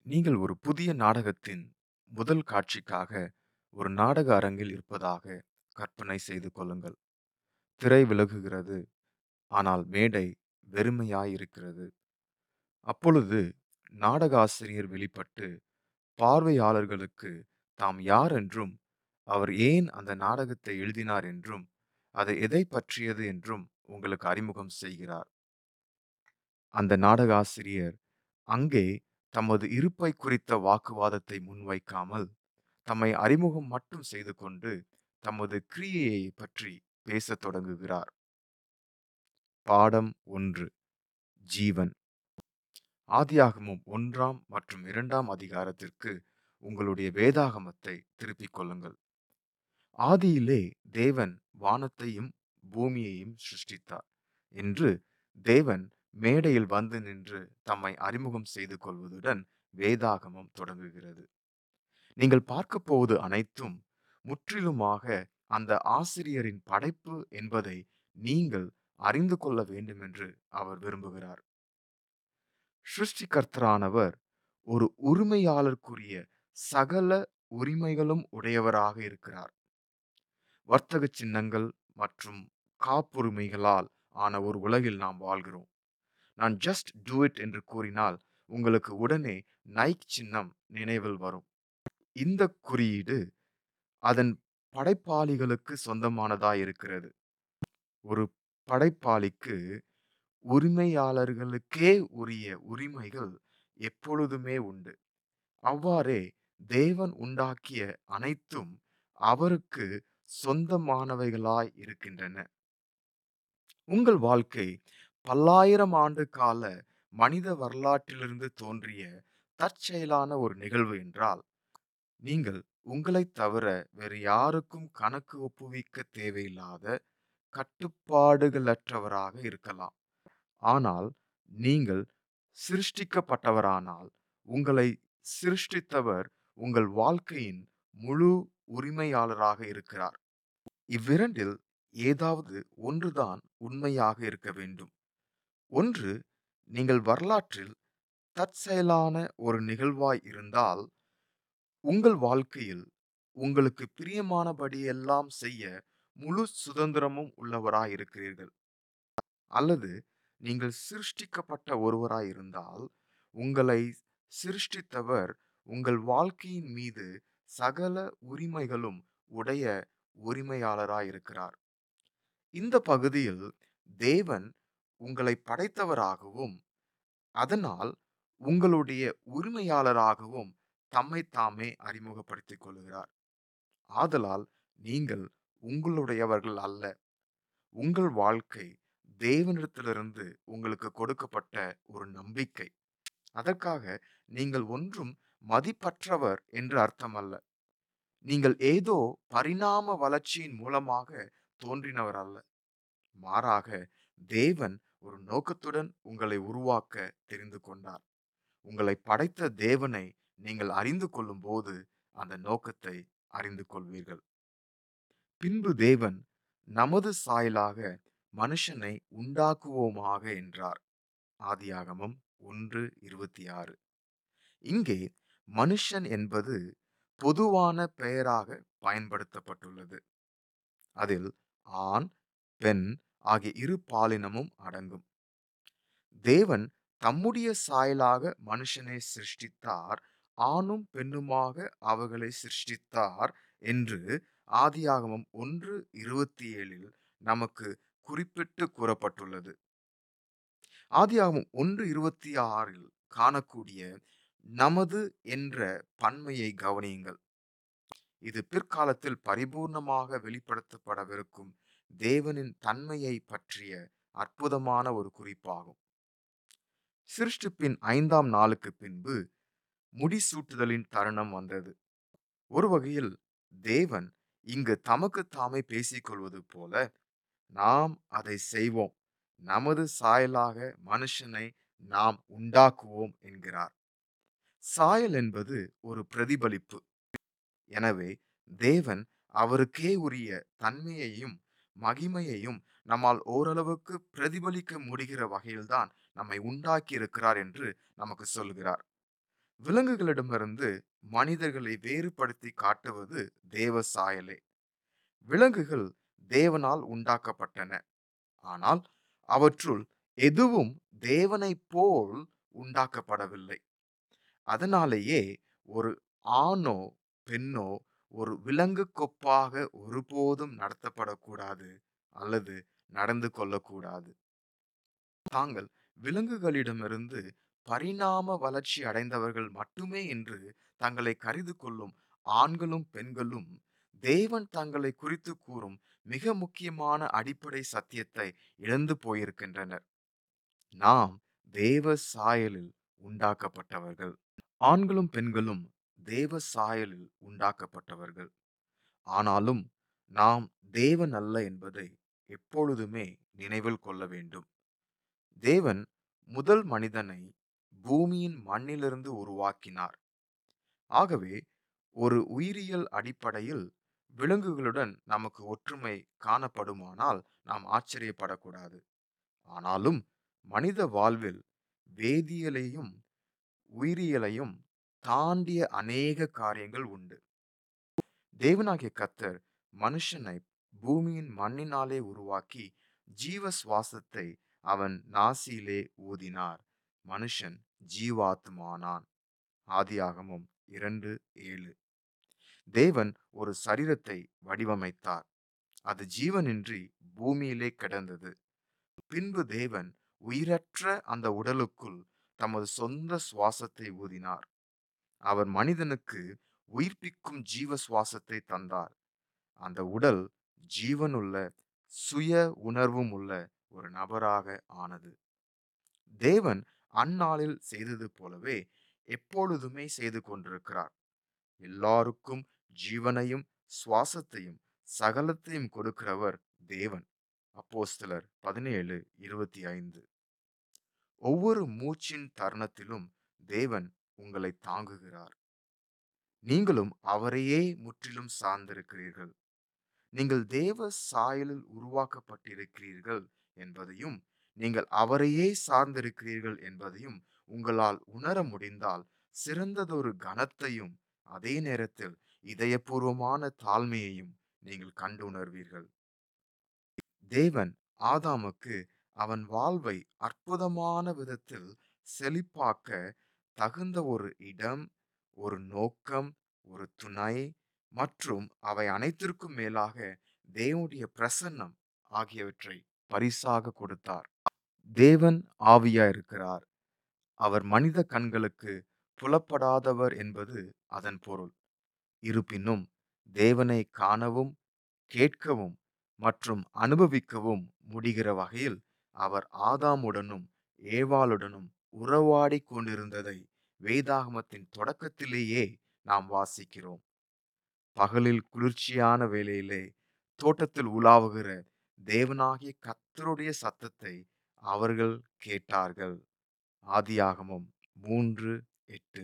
நீங்கள் ஒரு புதிய நாடகத்தின் முதல் காட்சிக்காக ஒரு நாடக அரங்கில் இருப்பதாக கற்பனை செய்து கொள்ளுங்கள். திரை விலகுகிறது, ஆனால் மேடை வெறுமையாயிருக்கிறது. அப்பொழுது நாடக ஆசிரியர் வெளிப்பட்டு, பார்வையாளர்களுக்கு தாம் யார் என்றும், அவர் ஏன் அந்த நாடகத்தை எழுதினார் என்றும், அது எதைப் பற்றியது என்றும் உங்களுக்கு அறிமுகம் செய்கிறார். அந்த நாடக ஆசிரியர் அங்கே தமது இருப்பை குறித்த வாக்குவாதத்தை முன்வைக்காமல், தம்மை அறிமுகம் மட்டும் செய்து கொண்டு, தமது கிரியையைப் பற்றி பேசத் தொடங்குகிறார். பாடம் ஒன்று ஜீவன் ஆதியாகமம் ஒன்றாம் மற்றும் இரண்டாம் அதிகாரத்திற்கு உங்களுடைய வேதாகமத்தை திருப்பிக் கொள்ளுங்கள். ஆதியிலே தேவன் வானத்தையும் பூமியையும் சிருஷ்டித்தார் என்று தேவன் மேடையில் வந்து நின்று தம்மை அறிமுகம் செய்து கொள்வதுடன் வேதாகமம் தொடங்குகிறது. நீங்கள் பார்க்கப் போவது அனைத்தும் முற்றிலுமாக அந்த ஆசிரியரின் படைப்பு என்பதை நீங்கள் அறிந்து கொள்ள வேண்டும் என்று அவர் விரும்புகிறார். சிருஷ்டிகர்த்தரானவர் ஒரு உரிமையாளருக்குரிய சகல உரிமைகளும் உடையவராக இருக்கிறார். வர்த்தக சின்னங்கள் மற்றும் காப்புரிமைகளால் ஆன ஒரு உலகில் நாம் வாழ்கிறோம். நான் ஜஸ்ட் டூ இட் என்று கூறினால் உங்களுக்கு உடனே நைக் சின்னம் நினைவில் வரும். இந்த குறியீடு அதன் படைப்பாளிகளுக்கு சொந்தமானதாய் இருக்கிறது. ஒரு படைப்பாளிக்கு உரிமையாளர்களுக்கே உரிய உரிமைகள் எப்பொழுதுமே உண்டு. அவ்வாறே தேவன் உண்டாக்கிய அனைத்தும் அவருக்கு சொந்தமானவைகளாய் இருக்கின்றன. உங்கள் வாழ்க்கை பல்லாயிரம் ஆண்டு கால மனித வரலாற்றிலிருந்து தோன்றிய தற்செயலான ஒரு நிகழ்வு என்றால், நீங்கள் உங்களைத் தவிர வேறு யாருக்கும் கணக்கு ஒப்புவிக்க தேவையில்லாத கட்டுப்பாடுகளற்றவராக இருக்கலாம். ஆனால் நீங்கள் சிருஷ்டிக்கப்பட்டவரானால், உங்களை சிருஷ்டித்தவர் உங்கள் வாழ்க்கையின் முழு உரிமையாளராக இருக்கிறார். இவ்விரண்டில் ஏதாவது ஒன்றுதான் உண்மையாக இருக்க வேண்டும். ஒன்று நீங்கள் வரலாற்றில் தற்செயலான ஒரு நிகழ்வாய் இருந்தால், உங்கள் வாழ்க்கையில் உங்களுக்கு பிரியமானபடியெல்லாம் செய்ய முழு சுதந்திரமும் உள்ளவராய் இருக்கிறீர்கள். அல்லது நீங்கள் சிருஷ்டிக்கப்பட்ட ஒருவராய் இருந்தால், உங்களை சிருஷ்டித்தவர் உங்கள் வாழ்க்கையின் மீது சகல உரிமைகளும் உடைய உரிமையாளராய் இருக்கிறார். இந்த பகுதியில் தேவன் உங்களை படைத்தவராகவும், அதனால் உங்களுடைய உரிமையாளராகவும் தம்மைத் தாமே அறிமுகப்படுத்திக் கொள்கிறார். ஆதலால் நீங்கள் உங்களுடையவர்கள் அல்ல. உங்கள் வாழ்க்கை தேவனிடத்திலிருந்து உங்களுக்கு கொடுக்கப்பட்ட ஒரு நம்பிக்கை. அதற்காக நீங்கள் ஒன்றும் மதிப்பற்றவர் என்று அர்த்தமல்ல. நீங்கள் ஏதோ பரிணாம வளர்ச்சியின் மூலமாக தோன்றினவர் அல்ல. மாறாக தேவன் ஒரு நோக்கத்துடன் உங்களை உருவாக்க தெரிந்து கொண்டார். உங்களை படைத்த தேவனை நீங்கள் அறிந்து கொள்ளும்போது அந்த நோக்கத்தை அறிந்து கொள்வீர்கள். பின்பு தேவன் நமது சாயலாக மனுஷனை உண்டாக்குவோமாக என்றார். ஆதியாகமம் ஒன்று இருபத்தி ஆறு. இங்கே மனுஷன் என்பது பொதுவான பெயராக பயன்படுத்தப்பட்டுள்ளது. அதில் ஆண், பெண் ஆகிய இரு பாலினமும் அடங்கும். தேவன் தம்முடைய சாயலாக மனுஷனை சிருஷ்டித்தார். ஆணும் பெண்ணுமாக அவர்களை சிருஷ்டித்தார் என்று ஆதியாகமம் ஒன்று இருபத்தி ஏழில் நமக்கு குறிப்பிட்டு கூறப்பட்டுள்ளது. ஆதியாகமம் ஒன்று இருபத்தி ஆறில் காணக்கூடிய நமது என்ற பன்மையை கவனியுங்கள். இது பிற்காலத்தில் பரிபூர்ணமாக வெளிப்படுத்தப்படவிருக்கும் தேவனின் தன்மையை பற்றிய அற்புதமான ஒரு குறிப்பாகும். சிருஷ்டிப்பின் ஐந்தாம் நாளுக்கு பின்பு முடிசூட்டுதலின் தருணம் வந்தது. ஒரு வகையில் தேவன் இங்கு தமக்கு தாமே பேசிக்கொள்வது போல, நாம் அதை செய்வோம். நமது சாயலாக மனுஷனை நாம் உண்டாக்குவோம் என்கிறார். சாயல் என்பது ஒரு பிரதிபலிப்பு. எனவே தேவன் அவருக்கே உரிய தன்மையையும் மகிமையையும் நம்மால் ஓரளவுக்கு பிரதிபலிக்க முடிகிற வகையில்தான் நம்மை உண்டாக்கி இருக்கிறார் என்று நமக்கு சொல்கிறார். விலங்குகளிடமிருந்து மனிதர்களை வேறுபடுத்தி காட்டுவது தேவ சாயலே விலங்குகள் தேவனால் உண்டாக்கப்பட்டன ஆனால் அவற்றுள் எதுவும் தேவனைப் போல் உண்டாக்கப்படவில்லை அதனாலேயே ஒரு ஆணோ பெண்ணோ ஒரு விலங்கு கொப்பாக ஒருபோதும் நடத்தப்படக்கூடாது அல்லது நடந்து கொள்ளக்கூடாது தாங்கள் விலங்குகளிடமிருந்து பரிணாம வளர்ச்சி அடைந்தவர்கள் மட்டுமே என்று தங்களை கருது கொள்ளும் ஆண்களும் பெண்களும் தேவன் தங்களை குறித்து கூறும் மிக முக்கியமான அடிப்படை சத்தியத்தை இழந்து போயிருக்கின்றனர் நாம் தேவ சாயலில் உண்டாக்கப்பட்டவர்கள் ஆண்களும் பெண்களும் தேவ சாயலில் உண்டாக்கப்பட்டவர்கள் ஆனாலும் நாம் தேவன் அல்ல என்பதை எப்பொழுதுமே நினைவில் கொள்ள வேண்டும் தேவன் முதல் மனிதனை பூமியின் மண்ணிலிருந்து உருவாக்கினார் ஆகவே ஒரு உயிரியல் அடிப்படையில் விலங்குகளுடன் நமக்கு ஒற்றுமை காணப்படுமானால் நாம் ஆச்சரியப்படக்கூடாது ஆனாலும் மனித வாழ்வில் வேதியியலையும் உயிரியலையும் தாண்டிய அநேக காரியங்கள் உண்டு தேவனாகிய கத்தர் மனுஷனை பூமியின் மண்ணினாலே உருவாக்கி ஜீவ சுவாசத்தை அவன் நாசியிலே ஊதினார் மனுஷன் ஜீவாத்மானான் ஆதியாகமும் இரண்டு ஏழு தேவன் ஒரு சரீரத்தை வடிவமைத்தார் அது ஜீவனின்றி பூமியிலே கிடந்தது பின்பு தேவன் உயிரற்ற அந்த உடலுக்குள் தமது சொந்த சுவாசத்தை ஊதினார் அவர் மனிதனுக்கு உயிர்ப்பிக்கும் ஜீவ சுவாசத்தை தந்தார் அந்த உடல் ஜீவனுள்ள சுய உணர்வும் உள்ள ஒரு நபராக ஆனது தேவன் அந்நாளில் செய்தது போலவே எப்பொழுதுமே செய்து கொண்டிருக்கிறார் எல்லாருக்கும் ஜீவனையும் சுவாசத்தையும் சகலத்தையும் கொடுக்கிறவர் தேவன் அப்போஸ்தலர் பதினேழு இருபத்தி ஐந்து ஒவ்வொரு மூச்சின் தருணத்திலும் தேவன் உங்களை தாங்குகிறார் நீங்களும் அவரையே முற்றிலும் சார்ந்திருக்கிறீர்கள் நீங்கள் தேவ சாயலில் உருவாக்கப்பட்டிருக்கிறீர்கள் என்பதையும் நீங்கள் அவரையே சார்ந்திருக்கிறீர்கள் என்பதையும் உங்களால் உணர முடிந்தால் சிறந்ததொரு கனத்தையும் அதே நேரத்தில் இதயபூர்வமான தாழ்மையையும் நீங்கள் கண்டு உணர்வீர்கள் தேவன் ஆதாமுக்கு அவன் வாழ்வை அற்புதமான விதத்தில் செழிப்பாக்க தகுந்த ஒரு இடம் ஒரு நோக்கம் ஒரு துணை மற்றும் அவை அனைத்திற்கும் மேலாக தேவனுடைய பிரசன்னம் ஆகியவற்றை பரிசாக கொடுத்தார் தேவன் ஆவியா இருக்கிறார் அவர் மனித கண்களுக்கு புலப்படாதவர் என்பது அதன் பொருள் இருப்பினும் தேவனை காணவும் கேட்கவும் மற்றும் அனுபவிக்கவும் முடிகிற வகையில் அவர் ஆதாமுடனும் ஏவாளுடனும் உறவாடி கொண்டிருந்ததை வேதாகமத்தின் தொடக்கத்திலேயே நாம் வாசிக்கிறோம் பகலில் குளிர்ச்சியான வேளையிலே தோட்டத்தில் உலாவுகிற தேவனாகிய கத்தருடைய சத்தத்தை அவர்கள் கேட்டார்கள் ஆதியாகமம் மூன்று எட்டு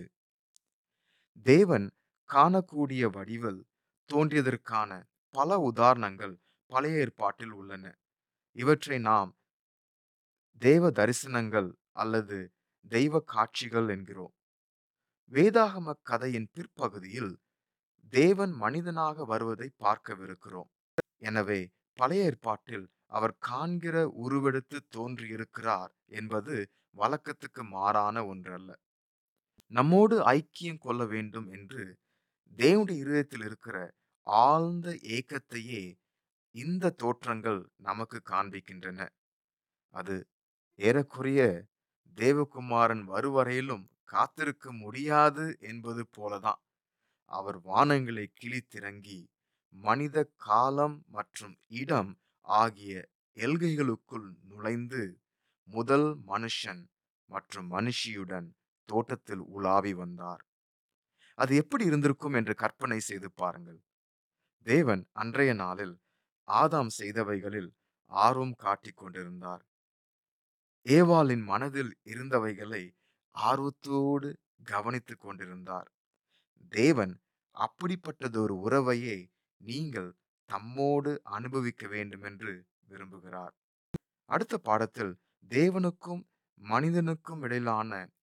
தேவன் காணக்கூடிய வடிவில் தோன்றியதற்கான பல உதாரணங்கள் பழைய ஏற்பாட்டில் உள்ளன இவற்றை நாம் தேவ தரிசனங்கள் அல்லது தெய்வ காட்சிகள் என்கிறோம் வேதாகம கதையின் பிற்பகுதியில் தேவன் மனிதனாக வருவதை பார்க்கவிருக்கிறோம் எனவே பழைய ஏற்பாட்டில் அவர் காண்கிற உருவெடுத்து தோன்றியிருக்கிறார் என்பது வழக்கத்துக்கு மாறான ஒன்றல்ல நம்மோடு ஐக்கியம் கொள்ள வேண்டும் என்று தேவனுடைய இருதயத்தில் இருக்கிற ஆழ்ந்த ஏக்கத்தையே இந்த தோற்றங்கள் நமக்கு காண்பிக்கின்றன அது ஏறக்குறைய தேவகுமாரன் வருவரையிலும் காத்திருக்க முடியாது என்பது போலதான் அவர் வானங்களை கிழித்திறங்கி மனித காலம் மற்றும் இடம் ஆகிய எல்கைகளுக்குள் நுழைந்து முதல் மனுஷன் மற்றும் மனுஷியுடன் தோட்டத்தில் உலாவி வந்தார் அது எப்படி இருந்திருக்கும் என்று கற்பனை செய்து பாருங்கள் தேவன் அன்றைய நாளில் ஆதாம் செய்தவைகளில் ஆர்வம் காட்டிக் கொண்டிருந்தார் ஏவாளின் மனதில் இருந்தவைகளை ஆர்வத்தோடு கவனித்துக் கொண்டிருந்தார் தேவன் அப்படிப்பட்டதொரு உறவையே நீங்கள் தம்மோடு அனுபவிக்க வேண்டும் என்று விரும்புகிறார் அடுத்த பாடத்தில் தேவனுக்கும் மனிதனுக்கும் இடையிலான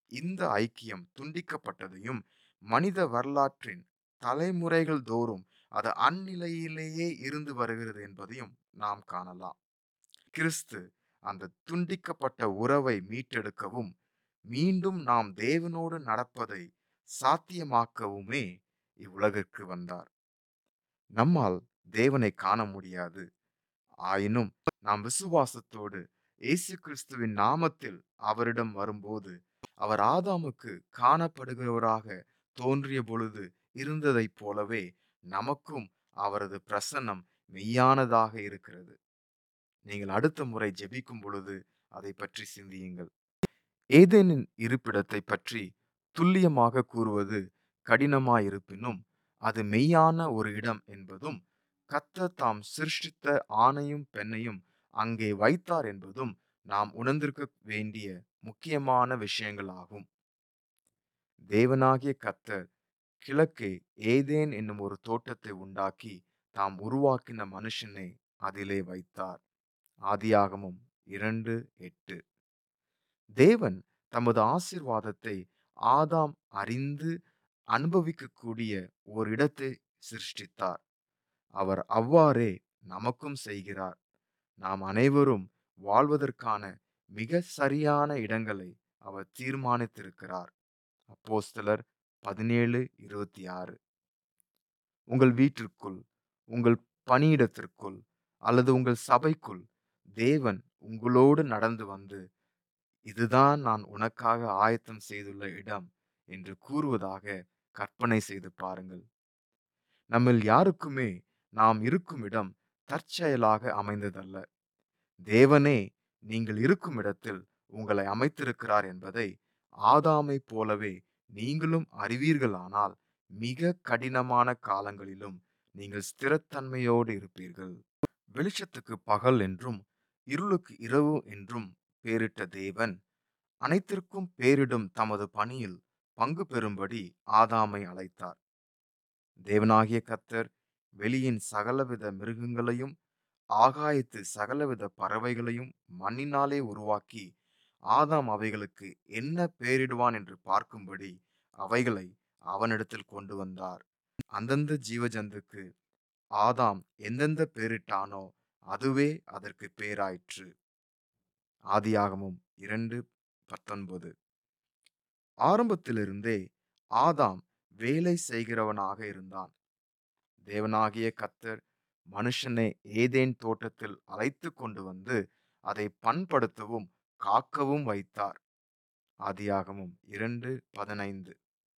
இந்த ஐக்கியம் துண்டிக்கப்பட்டதையும் மனித வரலாற்றின் தலைமுறைகள் தோறும் அது அந்நிலையிலேயே இருந்து வருகிறது என்பதையும் நாம் காணலாம் கிறிஸ்து அந்த துண்டிக்கப்பட்ட உறவை மீட்டெடுக்கவும் மீண்டும் நாம் தேவனோடு நடப்பதை சாத்தியமாக்கவுமே இவ்வுலகிற்கு வந்தார் நம்மால் தேவனை காண முடியாது ஆயினும் நாம் விசுவாசத்தோடு இயேசு கிறிஸ்துவின் நாமத்தில் அவரிடம் வரும்போது அவர் ஆதாமுக்கு காணப்படுகிறவராக தோன்றிய பொழுது இருந்ததைப் போலவே நமக்கும் அவரது பிரசன்னம் மெய்யானதாக இருக்கிறது நீங்கள் அடுத்த முறை ஜெபிக்கும் பொழுது அதை பற்றி சிந்தியுங்கள் ஏதேனின் இருப்பிடத்தை பற்றி துல்லியமாக கூறுவது கடினமாயிருப்பினும் அது மெய்யான ஒரு இடம் என்பதும் கர்த்தர் தாம் சிருஷ்டித்த ஆணையும் பெண்ணையும் அங்கே வைத்தார் என்பதும் நாம் உணர்ந்திருக்க வேண்டிய முக்கியமான விஷயங்களாகும் தேவனாகிய கர்த்தர் கிழக்கே ஏதேன் என்னும் ஒரு தோட்டத்தை உண்டாக்கி தாம் உருவாக்கின மனுஷனை அதிலே வைத்தார் ஆதியாகமும் இரண்டு எட்டு தேவன் தமது ஆசிர்வாதத்தை ஆதாம் அறிந்து அனுபவிக்கக்கூடிய ஒரு இடத்தை சிருஷ்டித்தார் அவர் அவ்வாறே நமக்கும் செய்கிறார் நாம் அனைவரும் வாழ்வதற்கான மிக சரியான இடங்களை அவர் தீர்மானித்திருக்கிறார் அப்போஸ்தலர் பதினேழு இருபத்தி ஆறு உங்கள் வீட்டிற்குள் உங்கள் பணியிடத்திற்குள் அல்லது உங்கள் சபைக்குள் தேவன் உங்களோடு நடந்து வந்து இதுதான் நான் உனக்காக ஆயத்தம் செய்துள்ள இடம் என்று கூறுவதாக கற்பனை செய்து பாருங்கள் நம்மில் யாருக்குமே நாம் இருக்கும் இடம் தற்செயலாக அமைந்ததல்ல தேவனே நீங்கள் இருக்கும் இடத்தில் உங்களை அமைத்திருக்கிறார் என்பதை ஆதாமைப் போலவே நீங்களும் அறிவீர்களானால் மிக கடினமான காலங்களிலும் நீங்கள் ஸ்திரத்தன்மையோடு இருப்பீர்கள் வெளிச்சத்துக்கு பகல் என்றும் இருளுக்கு இரவு என்றும் பேரிட்ட தேவன் அனைத்திற்கும் பேரிடும் தமது பணியில் பங்கு பெறும்படி ஆதாமை அழைத்தார் தேவனாகிய கர்த்தர் வெளியின் சகலவித மிருகங்களையும் ஆகாயத்து சகலவித பறவைகளையும் மண்ணினாலே உருவாக்கி ஆதாம் அவைகளுக்கு என்ன பெயரிடுவான் என்று பார்க்கும்படி அவைகளை அவனிடத்தில் கொண்டு வந்தார் அந்தந்த ஜீவஜந்துக்கு ஆதாம் எந்தெந்த பெயரிட்டானோ அதுவே அதற்கு பேராயிற்று ஆதியாகமும் இரண்டு பத்தொன்பது ஆரம்பத்திலிருந்தே ஆதாம் வேலை செய்கிறவனாக இருந்தான் தேவனாகிய கத்தர் மனுஷனை ஏதேன் தோட்டத்தில் அழைத்து கொண்டு வந்து அதை பண்படுத்தவும் காக்கவும் வைத்தார் ஆதியாகமும் இரண்டு பதினைந்து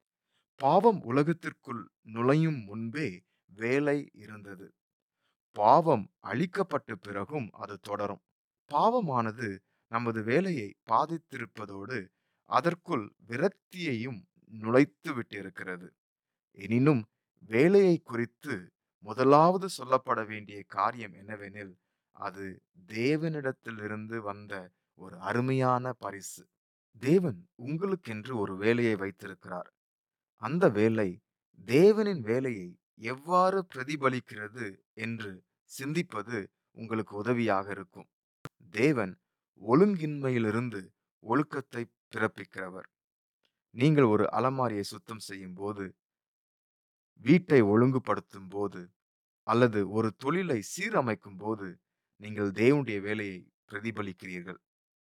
பாவம் உலகத்திற்குள் நுழையும் முன்பே வேலை இருந்தது பாவம் அழிக்கப்பட்ட பிறகும் அது தொடரும் பாவமானது நமது வேலையை பாதித்திருப்பதோடு அதற்குள் விரக்தியையும் நுழைத்து விட்டிருக்கிறது எனினும் வேலையை குறித்து முதலாவது சொல்லப்பட வேண்டிய காரியம் என்னவெனில் அது தேவனிடத்திலிருந்து வந்த ஒரு அருமையான பரிசு தேவன் உங்களுக்கென்று ஒரு வேலையை வைத்திருக்கிறார் அந்த வேலை தேவனின் வேலையை எவ்வாறு பிரதிபலிக்கிறது என்று சிந்திப்பது உங்களுக்கு உதவியாக இருக்கும் தேவன் ஒழுங்கின்மையிலிருந்து ஒழுக்கத்தை பிறப்பிக்கிறவர் நீங்கள் ஒரு அலமாரியை சுத்தம் செய்யும் போது வீட்டை ஒழுங்குபடுத்தும் போது அல்லது ஒரு தொழிலை சீரமைக்கும் போது நீங்கள் தேவனுடைய வேலையை பிரதிபலிக்கிறீர்கள்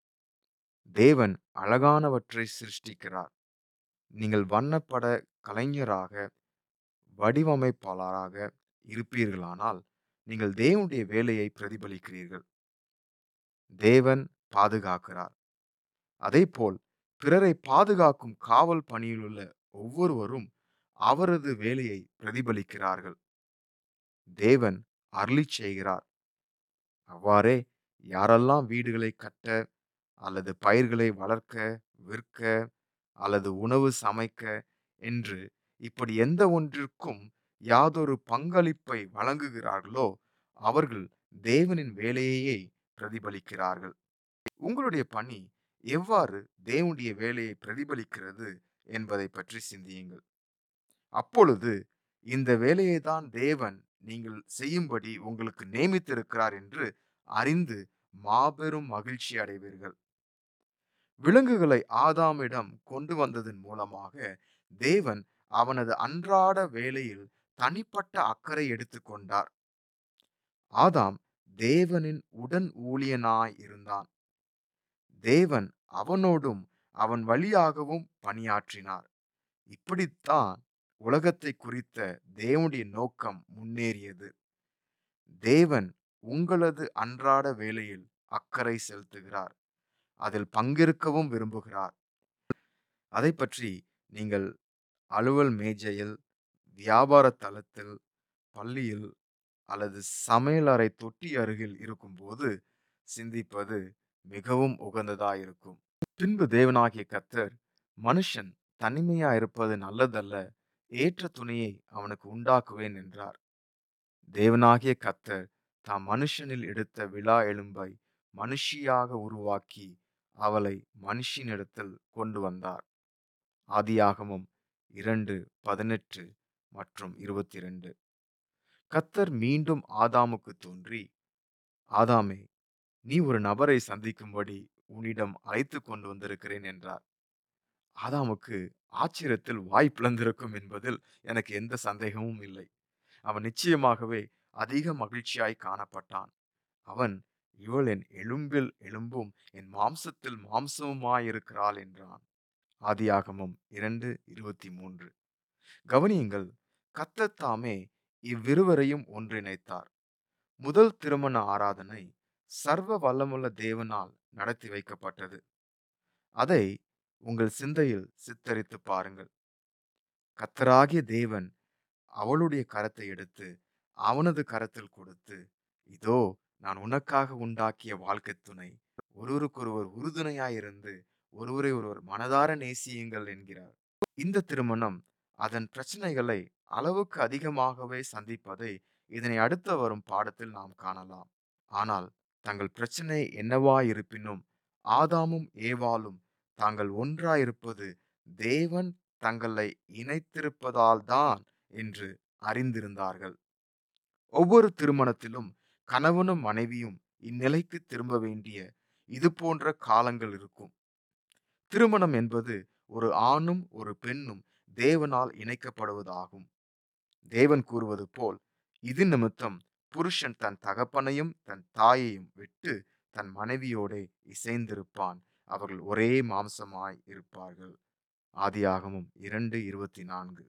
தேவன் அழகானவற்றை சிருஷ்டிக்கிறார் நீங்கள் வண்ணப்பட கலைஞராக வடிவமைப்பாளராக இருப்பீர்களானால் நீங்கள் தேவனுடைய வேலையை பிரதிபலிக்கிறீர்கள் தேவன் பாதுகாக்கிறார் அதேபோல் பிறரை பாதுகாக்கும் காவல் பணியில் உள்ள ஒவ்வொருவரும் அவரது வேலையை பிரதிபலிக்கிறார்கள் தேவன் அருளி செய்கிறார் அவ்வாறே யாரெல்லாம் வீடுகளை கட்ட அல்லது பயிர்களை வளர்க்க விற்க அல்லது உணவு சமைக்க என்று இப்படி எந்த ஒன்றிற்கும் யாதொரு பங்களிப்பை வழங்குகிறார்களோ அவர்கள் தேவனின் வேலையையே பிரதிபலிக்கிறார்கள் உங்களுடைய பணி எவ்வாறு தேவனுடைய வேலையை பிரதிபலிக்கிறது என்பதை பற்றி சிந்தியுங்கள் அப்பொழுது இந்த வேலையை தான் தேவன் நீங்கள் செய்யும்படி உங்களுக்கு நியமித்திருக்கிறார் என்று அறிந்து மாபெரும் மகிழ்ச்சி அடைவீர்கள் விலங்குகளை ஆதாமிடம் கொண்டு வந்ததன் மூலமாக தேவன் அவனது அன்றாட வேலையில் தனிப்பட்ட அக்கறை எடுத்துக்கொண்டார் ஆதாம் தேவனின் உடன் ஊழியனாய் இருந்தான் தேவன் அவனோடும் அவன் வழியாகவும் பணியாற்றினார் இப்படித்தான் உலகத்தை குறித்த தேவனுடைய நோக்கம் முன்னேறியது தேவன் உங்களது அன்றாட வேலையில் அக்கறை செலுத்துகிறார் அதில் பங்கேற்கவும் விரும்புகிறார் அதை பற்றி நீங்கள் அலுவல் மேஜையில் வியாபார தளத்தில் பள்ளியில் அல்லது சமையலறை தொட்டி அருகில் இருக்கும்போது சிந்திப்பது மிகவும் உகந்ததாயிருக்கும் பின்பு தேவனாகிய கர்த்தர் மனுஷன் தனிமையா இருப்பது நல்லதல்ல ஏற்ற துணையை அவனுக்கு உண்டாக்குவேன் என்றார் தேவனாகிய கர்த்தர் தாம் மனுஷனில் எடுத்த விழா எலும்பை மனுஷியாக உருவாக்கி அவளை மனுஷனிடத்தில் கொண்டு வந்தார் ஆதியாகமம் இரண்டு பதினெட்டு மற்றும் இருபத்தி இரண்டு கத்தர் மீண்டும் ஆதாமுக்கு தோன்றி ஆதாமே நீ ஒரு நபரை சந்திக்கும்படி உன்னிடம் அழைத்து கொண்டு வந்திருக்கிறேன் என்றார் ஆதாமுக்கு ஆச்சரியத்தில் வாய் பிளந்திருக்கும் என்பதில் எனக்கு எந்த சந்தேகமும் இல்லை அவன் நிச்சயமாகவே அதிக மகிழ்ச்சியாய் காணப்பட்டான் அவன் இவள் என் எலும்பில் எலும்பும் என் மாம்சத்தில் மாம்சமுமாயிருக்கிறாள் என்றான் ஆதியாகமம் இரண்டு இருபத்தி மூன்று கவனியுங்கள் கத்தத்தாமே இவ்விருவரையும் ஒன்றிணைத்தார் முதல் திருமண ஆராதனை சர்வ வல்லமுள்ள தேவனால் நடத்தி வைக்கப்பட்டது அதை உங்கள் சிந்தையில் சித்தரித்து பாருங்கள் கத்தராகிய தேவன் அவளுடைய கரத்தை எடுத்து அவனது கரத்தில் கொடுத்து இதோ நான் உனக்காக உண்டாக்கிய வாழ்க்கை துணை ஒருவருக்கொருவர் உறுதுணையாயிருந்து ஒருவரை ஒருவர் மனதார நேசியுங்கள் என்கிறார் இந்த திருமணம் அதன் பிரச்சனைகளை அளவுக்கு அதிகமாகவே சந்திப்பதை இதனை அடுத்து வரும் பாடத்தில் நாம் காணலாம் ஆனால் தங்கள் பிரச்சனை என்னவாயிருப்பினும் ஆதாமும் ஏவாளும் தாங்கள் ஒன்றாயிருப்பது தேவன் தங்களை இணைத்திருப்பதால் தான் என்று அறிந்திருந்தார்கள் ஒவ்வொரு திருமணத்திலும் கணவனும் மனைவியும் இந்நிலைக்கு திரும்ப வேண்டிய இது போன்ற காலங்கள் இருக்கும் திருமணம் என்பது ஒரு ஆணும் ஒரு பெண்ணும் தேவனால் இணைக்கப்படுவதாகும் தேவன் கூறுவது போல் இது நிமித்தம் புருஷன் தன் தகப்பனையும் தன் தாயையும் விட்டு தன் மனைவியோடே இசைந்திருப்பான் அவர்கள் ஒரே மாம்சமாய் இருப்பார்கள் ஆதியாகமும் இரண்டு இருபத்தி நான்கு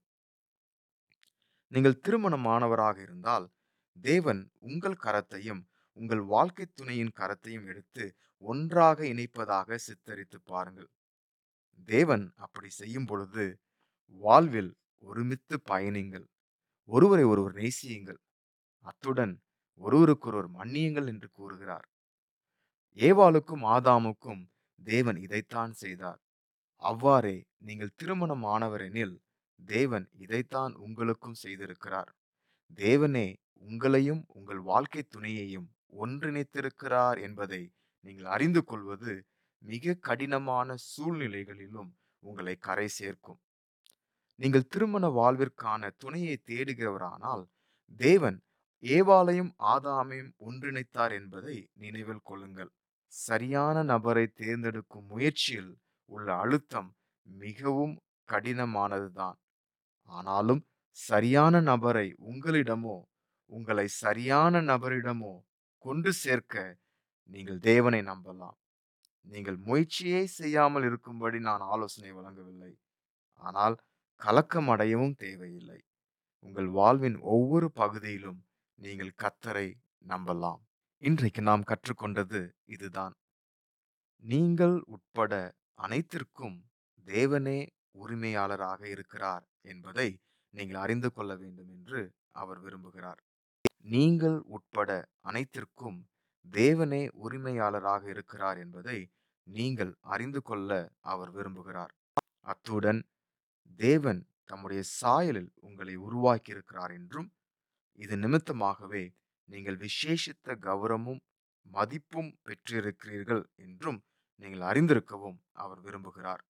நீங்கள் திருமணமானவராக இருந்தால் தேவன் உங்கள் கரத்தையும் உங்கள் வாழ்க்கை துணையின் கரத்தையும் எடுத்து ஒன்றாக இணைப்பதாக சித்தரித்து பாருங்கள் தேவன் அப்படி செய்யும் பொழுது வாழ்வில் ஒருமித்து பயணிங்கள் ஒருவரை ஒருவர் நேசியுங்கள் அத்துடன் ஒருவருக்கொருவர் மன்னியுங்கள் என்று கூறுகிறார் ஏவாளுக்கும் ஆதாமுக்கும் தேவன் இதைத்தான் செய்தார் அவ்வாறே நீங்கள் திருமணம் ஆனவரெனில் தேவன் இதைத்தான் உங்களுக்கும் செய்திருக்கிறார் தேவனே உங்களையும் உங்கள் வாழ்க்கை துணையையும் ஒன்றிணைத்திருக்கிறார் என்பதை நீங்கள் அறிந்து கொள்வது மிக கடினமான சூழ்நிலைகளிலும் உங்களை கரை சேர்க்கும் நீங்கள் திருமண வாழ்விற்கான துணையை தேடுகிறவரானால் தேவன் ஏவாளையும் ஆதாமையும் ஒன்றிணைத்தார் என்பதை நினைவில் கொள்ளுங்கள் சரியான நபரை தேர்ந்தெடுக்கும் முயற்சியில் உள்ள அழுத்தம் மிகவும் கடினமானதுதான் ஆனாலும் சரியான நபரை உங்களிடமோ உங்களை சரியான நபரிடமோ கொண்டு சேர்க்க நீங்கள் தேவனை நம்பலாம் நீங்கள் முயற்சியே செய்யாமல் இருக்கும்படி நான் ஆலோசனை வழங்கவில்லை ஆனால் கலக்கம் அடையவும் தேவையில்லை உங்கள் வாழ்வின் ஒவ்வொரு பகுதியிலும் நீங்கள் கத்தரை நம்பலாம் இன்றைக்கு நாம் கற்றுக்கொண்டது இதுதான் நீங்கள் உட்பட அனைத்திற்கும் தேவனே உரிமையாளராக இருக்கிறார் என்பதை நீங்கள் அறிந்து கொள்ள வேண்டும் என்று அவர் விரும்புகிறார் நீங்கள் உட்பட அனைத்திற்கும் தேவனே உரிமையாளராக இருக்கிறார் என்பதை நீங்கள் அறிந்து கொள்ள அவர் விரும்புகிறார் அத்துடன் தேவன் தம்முடைய சாயலில் உங்களை உருவாக்கி இருக்கிறார் என்றும் இது நிமித்தமாகவே நீங்கள் விசேஷித்த கௌரவமும் மதிப்பும் பெற்றிருக்கிறீர்கள் என்றும் நீங்கள் அறிந்திருக்கவும் அவர் விரும்புகிறார்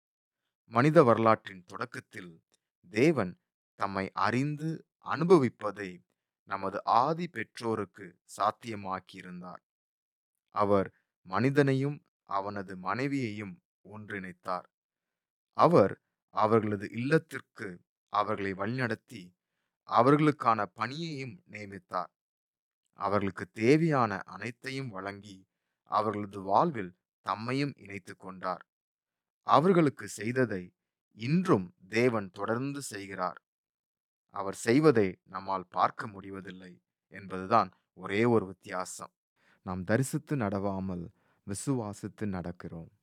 மனித வரலாற்றின் தொடக்கத்தில் தேவன் தம்மை அறிந்து அனுபவிப்பதை நமது ஆதி பெற்றோருக்கு சாத்தியமாக்கியிருந்தார் அவர் மனிதனையும் அவனது மனைவியையும் ஒன்றிணைத்தார் அவர் அவர்களது இல்லத்திற்கு அவர்களை வழிநடத்தி அவர்களுக்கான பணியையும் நியமித்தார் அவர்களுக்கு தேவையான அனைத்தையும் வழங்கி அவர்களது வாழ்வில் தம்மையும் இணைத்துக் கொண்டார் அவர்களுக்கு செய்ததை இன்றும் தேவன் தொடர்ந்து செய்கிறார் அவர் செய்வதை நம்மால் பார்க்க முடிவதில்லை என்பதுதான் ஒரே ஒரு வித்தியாசம் நாம் தரிசித்து நடவாமல் விசுவாசித்து நடக்கிறோம்